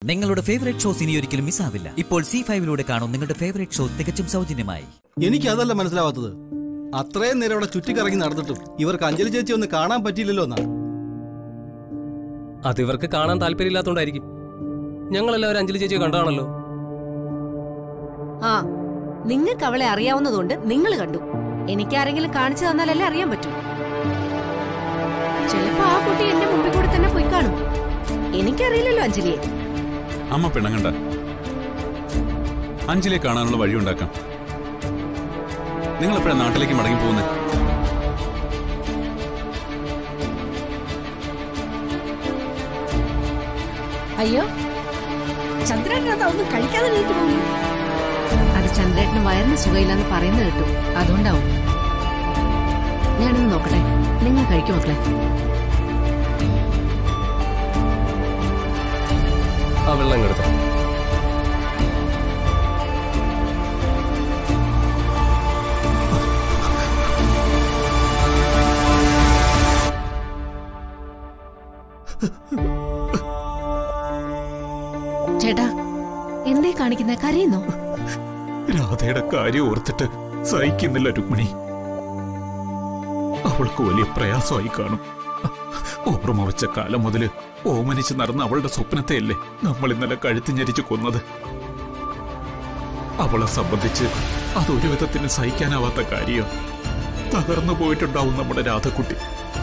നിങ്ങളുടെ favourite shows ഇനി ഒരിക്കലും മിസ്സാവില്ല ഇപ്പോൾ സി ഫൈവിലൂടെ കാണും നിങ്ങളുടെ ഫേവറേറ്റ് ഷോ തികച്ചും സൗജന്യമായി എനിക്ക് അതല്ല മനസ്സിലാവാത്തത് അത്രയും നേരം അവിടെ ചുറ്റിക്കറങ്ങി നടന്നിട്ടും ഇവർക്ക് അഞ്ജലി ചേച്ചി ഒന്ന് കാണാൻ പറ്റിയില്ലല്ലോ എന്നാ അത് ഇവർക്ക് കാണാൻ താല്പര്യമില്ലാത്തോണ്ടായിരിക്കും ഞങ്ങളെല്ലാവരും അഞ്ജലി ചേച്ചിയെ കണ്ടതാണല്ലോ ആ നിങ്ങൾക്ക് അവളെ അറിയാവുന്നതുകൊണ്ട് നിങ്ങൾ കണ്ടു എനിക്ക് ആരെങ്കിലും കാണിച്ചു തന്നാലല്ലേ അറിയാൻ പറ്റൂ ചിലപ്പോ ആ കുട്ടി എന്റെ മുമ്പിൽ കൂടെ തന്നെ പോയി കാണും എനിക്കറിയില്ലല്ലോ അഞ്ജലിയെ അമ്മ പിണങ്ങണ്ട അഞ്ജലിയെ കാണാനുള്ള വഴിയുണ്ടാക്കാം നിങ്ങൾ എപ്പോഴാണ് നാട്ടിലേക്ക് മടങ്ങി പോകുന്നത് അയ്യോ ചന്ദ്രേട്ടൻ അതാ ഒന്നും കഴിക്കാതെ നീട്ടു പോകുന്നു അത് ചന്ദ്രേട്ടന് വയറിന് സുഖമില്ലെന്ന് പറയുന്നത് കേട്ടു അതുകൊണ്ടാവും ഞാനൊന്ന് നോക്കട്ടെ നിങ്ങൾ കഴിക്കും മക്കളെ ആ വെള്ളം എടുത്തോ ചേട്ടാ എന്തേ കാണിക്കുന്ന കരയുന്നോ രാധയുടെ കാര്യം ഓർത്തിട്ട് സഹിക്കുന്നില്ല രുക്മിണി അവൾക്ക് വലിയ പ്രയാസമായി കാണും ഓർമ്മ വെച്ച കാലം മുതല് ഓമനിച്ച് നടന്ന അവളുടെ സ്വപ്നത്തെയല്ലേ നമ്മൾ ഇന്നലെ കഴുത്തിഞ്ഞരിച്ച് കൊന്നത് അവളെ സംബന്ധിച്ച് അതൊരു വിധത്തിന് സഹിക്കാനാവാത്ത കാര്യം തകർന്നു പോയിട്ടുണ്ടാവും നമ്മുടെ രാധക്കുട്ടി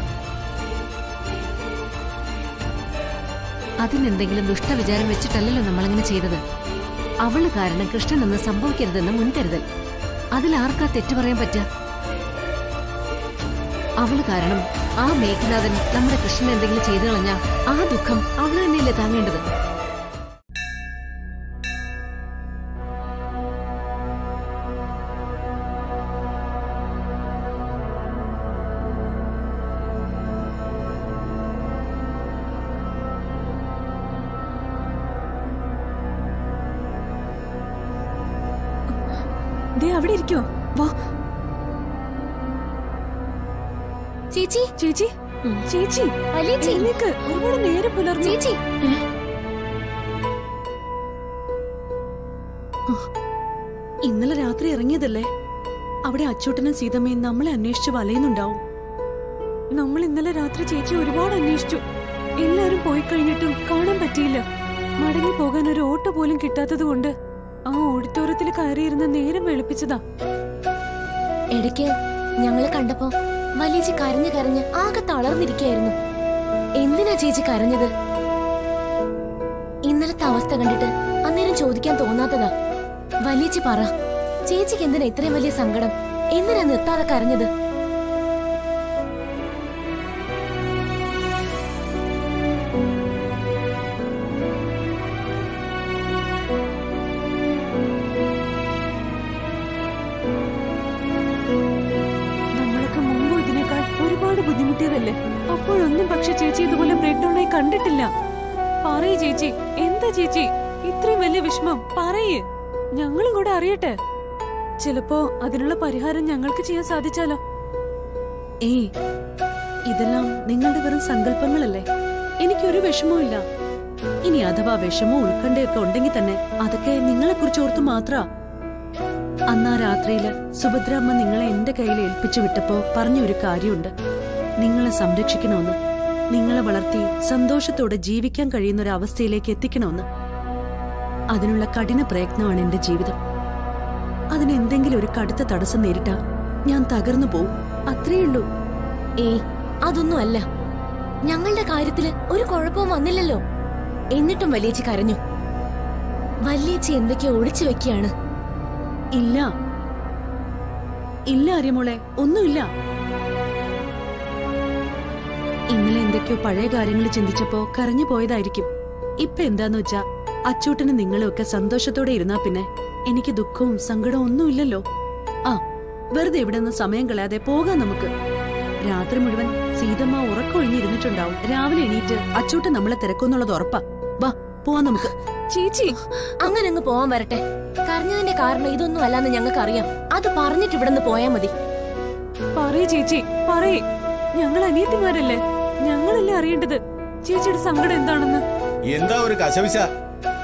അതിനെന്തെങ്കിലും ദുഷ്ടവിചാരം വെച്ചിട്ടല്ലല്ലോ നമ്മളിങ്ങനെ ചെയ്തത് അവള് കാരണം കൃഷ്ണൻ ഒന്നും സംഭവിക്കരുതെന്ന് മുൻകരുതൽ അതിലാർക്കാ തെറ്റു പറയാൻ പറ്റുക അവള് കാരണം ആ മേഘനാഥൻ നമ്മുടെ കൃഷ്ണൻ എന്തെങ്കിലും ചെയ്തു കളഞ്ഞാ ആ ദുഃഖം അവള് തന്നെയല്ലേ താങ്ങേണ്ടത് ദേ അവിടെ ഇരിക്കോ വാ ചേച്ചി ചേച്ചി ചേച്ചി വലിയ ചേച്ചി എഴുന്നേക്ക് ഒരുപാട് നേരം പുലർന്നു ചേച്ചി ഇന്നലെ രാത്രി ഇറങ്ങിയതല്ലേ അവിടെ അച്ചൂട്ടനും സീതമ്മയും നമ്മളെ അന്വേഷിച്ച് വലയുന്നുണ്ടാവും നമ്മൾ ഇന്നലെ രാത്രി ചേച്ചി ഒരുപാട് അന്വേഷിച്ചു എല്ലാരും പോയി കഴിഞ്ഞിട്ടും കാണാൻ പറ്റിയില്ല മടങ്ങി പോകാൻ ഒരു ഓട്ടോ പോലും കിട്ടാത്തത് കൊണ്ട് ആ ഓഡിറ്റോറിയത്തിൽ കയറിയിരുന്ന നേരം വെളുപ്പിച്ചതാ ഇടയ്ക്ക് ഞങ്ങള് കണ്ടപ്പോ വലിയച്ചി കരഞ്ഞു കരഞ്ഞ് ആകെ തളർന്നിരിക്കായിരുന്നു എന്തിനാ ചേച്ചി കരഞ്ഞത് ഇന്നലത്തെ അവസ്ഥ കണ്ടിട്ട് അന്നേരം ചോദിക്കാൻ തോന്നാത്തതാ വലിയച്ചി പറ ചേച്ചിക്ക് എന്തിനാ ഇത്രയും വലിയ സങ്കടം എന്തിനാ നിർത്താതെ കരഞ്ഞത് നമ്മളൊക്കെ മുമ്പ് ഇതിനേക്കാൾ ഒരുപാട് ബുദ്ധിമുട്ടിയതല്ലേ അപ്പോഴൊന്നും പക്ഷെ ചേച്ചി ഇതുപോലെ ബ്രേക്ക് ഡൗൺ ആയി കണ്ടിട്ടില്ല പറയ് ചേച്ചി എന്താ ചേച്ചി ഇത്രയും വലിയ വിഷമം പറയ് ഞങ്ങളും കൂടെ അറിയട്ടെ ചിലപ്പോ അതിനുള്ള പരിഹാരം ഞങ്ങൾക്ക് ചെയ്യാൻ സാധിച്ചാലോ ഏയ് ഇതെല്ലാം നിങ്ങളുടെ വെറും സങ്കല്പങ്ങളല്ലേ എനിക്കൊരു വിഷമവും ഇല്ല ഇനി അഥവാ വിഷമോ ഉൾക്കണ്ടയൊക്കെ ഉണ്ടെങ്കിൽ തന്നെ അതൊക്കെ നിങ്ങളെ കുറിച്ച് ഓർത്ത് മാത്ര അന്നാ രാത്രിയില് സുഭദ്രാമ്മ നിങ്ങളെ എന്റെ കയ്യിൽ ഏൽപ്പിച്ചു വിട്ടപ്പോ പറഞ്ഞ ഒരു കാര്യമുണ്ട് നിങ്ങളെ സംരക്ഷിക്കണമെന്ന് നിങ്ങളെ വളർത്തി സന്തോഷത്തോടെ ജീവിക്കാൻ കഴിയുന്ന ഒരു അവസ്ഥയിലേക്ക് എത്തിക്കണമെന്ന് അതിനുള്ള കഠിന പ്രയത്നമാണ് എന്റെ ജീവിതം അതിന് എന്തെങ്കിലും ഒരു കടുത്ത തടസ്സം നേരിട്ടാ ഞാൻ തകർന്നു പോവും അത്രയുള്ളൂ ഏയ് അതൊന്നും അല്ല ഞങ്ങളുടെ കാര്യത്തില് ഒരു കുഴപ്പവും വന്നില്ലല്ലോ എന്നിട്ടും വലിയച്ചി കരഞ്ഞു വലിയച്ചി എന്തൊക്കെയോ ഒളിച്ചു വെക്കുകയാണ് ഇല്ല ഇല്ല അറിയമോളെ ഒന്നുമില്ല ഇന്നലെ എന്തൊക്കെയോ പഴയ കാര്യങ്ങൾ ചിന്തിച്ചപ്പോ കരഞ്ഞു പോയതായിരിക്കും ഇപ്പൊ എന്താന്ന് വെച്ചാ അച്ചൂട്ടനും നിങ്ങളും ഒക്കെ സന്തോഷത്തോടെ ഇരുന്നാ പിന്നെ എനിക്ക് ദുഃഖവും സങ്കടവും ഒന്നുമില്ലല്ലോ ആ വെറുതെ ഇവിടെ നിന്ന് സമയം കളയാതെ പോകാം നമുക്ക് രാത്രി മുഴുവൻ സീതമ്മ ഉറക്കൊഴിഞ്ഞിരുന്നിട്ടുണ്ടാവും രാവിലെ എണീറ്റ് അച്ചൂട്ടൻ നമ്മളെ തിരക്കുന്നുള്ളത് ഉറപ്പാ വാ പോവാം നമുക്ക് ചേച്ചി അങ്ങനെ അങ്ങ് പോവാൻ വരട്ടെ കരഞ്ഞതിന്റെ കാരണം ഇതൊന്നും അല്ലാന്ന് ഞങ്ങൾക്ക് അറിയാം അത് പറഞ്ഞിട്ട് ഇവിടെ നിന്ന് പോയാ മതി പറയ് ചേച്ചി പറയ് ഞങ്ങൾ അനിയത്തിമാരല്ലേ ഞങ്ങളല്ലേ അറിയേണ്ടത് ചേച്ചിയുടെ സങ്കടം എന്താണെന്ന് എന്താ ഒരു കശവിശ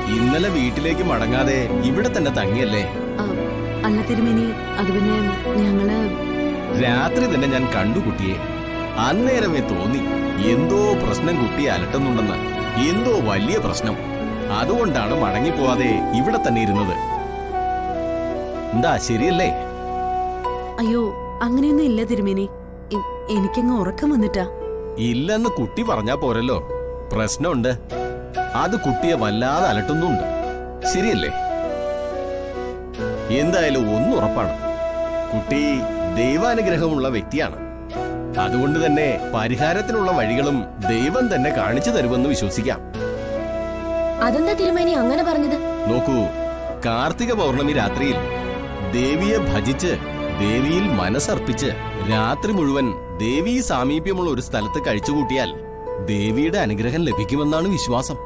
ഇന്നലെ വീട്ടിലേക്ക് മടങ്ങാതെ ഇവിടെ തന്നെ തങ്ങിയല്ലേ ആ, അല്ല തിരുമേനി അത് പിന്നെ ഞങ്ങള് രാത്രി തന്നെ ഞാൻ കണ്ടു കുട്ടിയെ അന്നേരമേ തോന്നി എന്തോ പ്രശ്നം കുട്ടിയെ അലട്ടുന്നുണ്ടെന്ന് എന്തോ വലിയ പ്രശ്നം അതുകൊണ്ടാണ് മടങ്ങിപ്പോവാതെ ഇവിടെ തന്നെ ഇരുന്നത് എന്താ ശരിയല്ലേ അയ്യോ അങ്ങനെയൊന്നും ഇല്ല തിരുമേനി എ- എനിക്കങ്ങ് ഉറക്കം വന്നിട്ടാ ഇല്ലെന്ന് കുട്ടി പറഞ്ഞാ പോരല്ലോ പ്രശ്നമുണ്ട് അത് കുട്ടിയെ വല്ലാതെ അലട്ടുന്നുണ്ട് ശരിയല്ലേ എന്തായാലും ഒന്നുറപ്പാണ് കുട്ടി ദൈവാനുഗ്രഹമുള്ള വ്യക്തിയാണ് അതുകൊണ്ട് തന്നെ പരിഹാരത്തിനുള്ള വഴികളും ദൈവം തന്നെ കാണിച്ചു തരുമെന്ന് വിശ്വസിക്കാം അതെന്താ തിരുമേനി അങ്ങനെ പറഞ്ഞത് നോക്കൂ കാർത്തിക പൗർണമി രാത്രിയിൽ ദേവിയെ ഭജിച്ച് ദേവിയിൽ മനസ്സർപ്പിച്ച് രാത്രി മുഴുവൻ ദേവീ സാമീപ്യമുള്ള ഒരു സ്ഥലത്ത് കഴിച്ചുകൂട്ടിയാൽ ദേവിയുടെ അനുഗ്രഹം ലഭിക്കുമെന്നാണ് വിശ്വാസം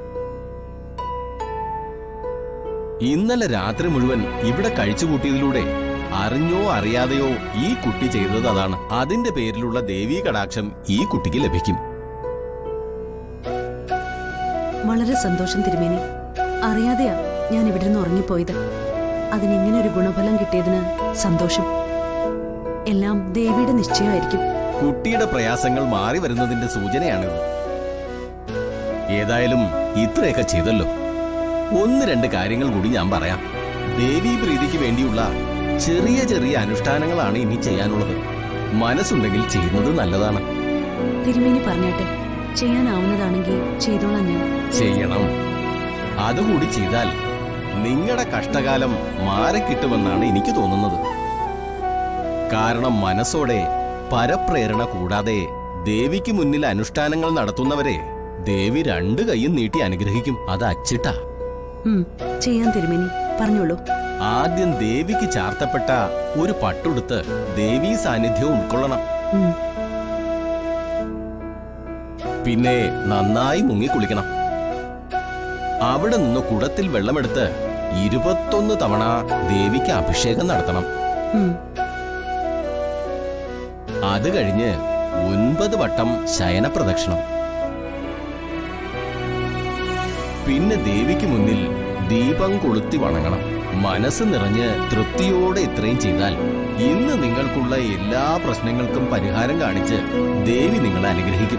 ഇന്നലെ രാത്രി മുഴുവൻ ഇവിടെ കഴിച്ചുകൂട്ടിയതിലൂടെ അറിഞ്ഞോ അറിയാതെയോ ഈ കുട്ടി ചെയ്തത് അതാണ് അതിന്റെ പേരിലുള്ള ദേവീ കടാക്ഷം ഈ കുട്ടിക്ക് ലഭിക്കും വളരെ സന്തോഷം തിരുമേനി അറിയാതെയാ ഞാൻ ഇവിടെ നിന്ന് ഉറങ്ങിപ്പോയത് അതിനിങ്ങനെ ഒരു ഗുണഫലം കിട്ടിയതിന് സന്തോഷം എല്ലാം ദേവിയുടെ നിശ്ചയമായിരിക്കും കുട്ടിയുടെ പ്രയാസങ്ങൾ മാറി വരുന്നതിന്റെ സൂചനയാണിത് ഏതായാലും ഇത്രയൊക്കെ ചെയ്തല്ലോ ഒന്ന് രണ്ട് കാര്യങ്ങൾ കൂടി ഞാൻ പറയാം ദേവീ പ്രീതിക്ക് വേണ്ടിയുള്ള ചെറിയ ചെറിയ അനുഷ്ഠാനങ്ങളാണ് ഇനി ചെയ്യാനുള്ളത് മനസ്സുണ്ടെങ്കിൽ ചെയ്യുന്നത് നല്ലതാണ് തിരുമേനി പറഞ്ഞാട്ടെ ചെയ്യാനാവുന്നതാണെങ്കിൽ ചെയ്തോളാം ഞാൻ ചെയ്യണം അതുകൂടി ചെയ്താൽ നിങ്ങളുടെ കഷ്ടകാലം മാറിക്കിട്ടുമെന്നാണ് എനിക്ക് തോന്നുന്നത് കാരണം മനസ്സോടെ പരപ്രേരണ കൂടാതെ ദേവിക്ക് മുന്നിൽ അനുഷ്ഠാനങ്ങൾ നടത്തുന്നവരെ ദേവി രണ്ട് കൈയും നീട്ടി അനുഗ്രഹിക്കും അത് അച്ചിട്ടാ ഉം, ചെയ്യാൻ തിരുമേനി പറഞ്ഞോളൂ ആദ്യം ദേവിക്ക് ചാർത്തപ്പെട്ട ഒരു പട്ടുടുത്ത് ദേവീ സാന്നിധ്യം ഉൾക്കൊള്ളണം ഉം, പിന്നെ നന്നായി മുങ്ങിക്കുളിക്കണം അവിടെ നിന്ന് കുടത്തിൽ വെള്ളമെടുത്ത് ഇരുപത്തൊന്ന് തവണ ദേവിക്ക് അഭിഷേകം നടത്തണം ഉം. അത് കഴിഞ്ഞ് ഒൻപത് വട്ടം ശയന പ്രദക്ഷിണം പിന്നെ ദേവിക്ക് മുന്നിൽ ദീപം കൊളുത്തി വണങ്ങണം മനസ്സ് നിറഞ്ഞ് തൃപ്തിയോടെ ഇത്രയും ചെയ്താൽ ഇന്ന് നിങ്ങൾക്കുള്ള എല്ലാ പ്രശ്നങ്ങൾക്കും പരിഹാരം കാണിച്ച് ദേവി നിങ്ങളെ അനുഗ്രഹിക്കും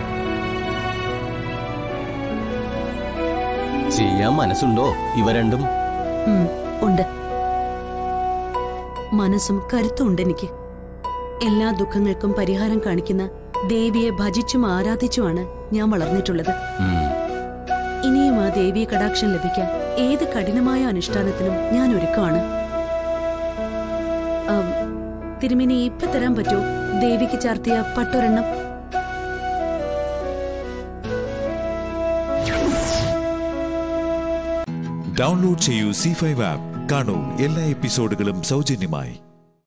ചെയ്യാൻ മനസ്സുണ്ടോ ഇവ രണ്ടും ഉം, ഉണ്ട് മനസ്സും കരുത്തും ഉണ്ട് എനിക്ക് എല്ലാ ദുഃഖങ്ങൾക്കും പരിഹാരം കാണിക്കുന്ന ദേവിയെ ഭജിച്ചും ആരാധിച്ചുമാണ് ഞാൻ വളർന്നിട്ടുള്ളത് ഉം. ഇനിയും ആ ദേവിയെ കടാക്ഷം ലഭിക്കാൻ ഏത് കഠിനമായ അനുഷ്ഠാനത്തിനും ഞാൻ ഒരുക്കമാണ് ആം, തിരുമേനി ഇപ്പൊ തരാൻ പറ്റൂ ദേവിക്ക് ചാർത്തിയ പട്ടൊരെണ്ണം ഡൗൺലോഡ് ചെയ്യൂ സി ഫൈവ് ആപ്പ് കാണൂ എല്ലാ എപ്പിസോഡുകളും സൗജന്യമായി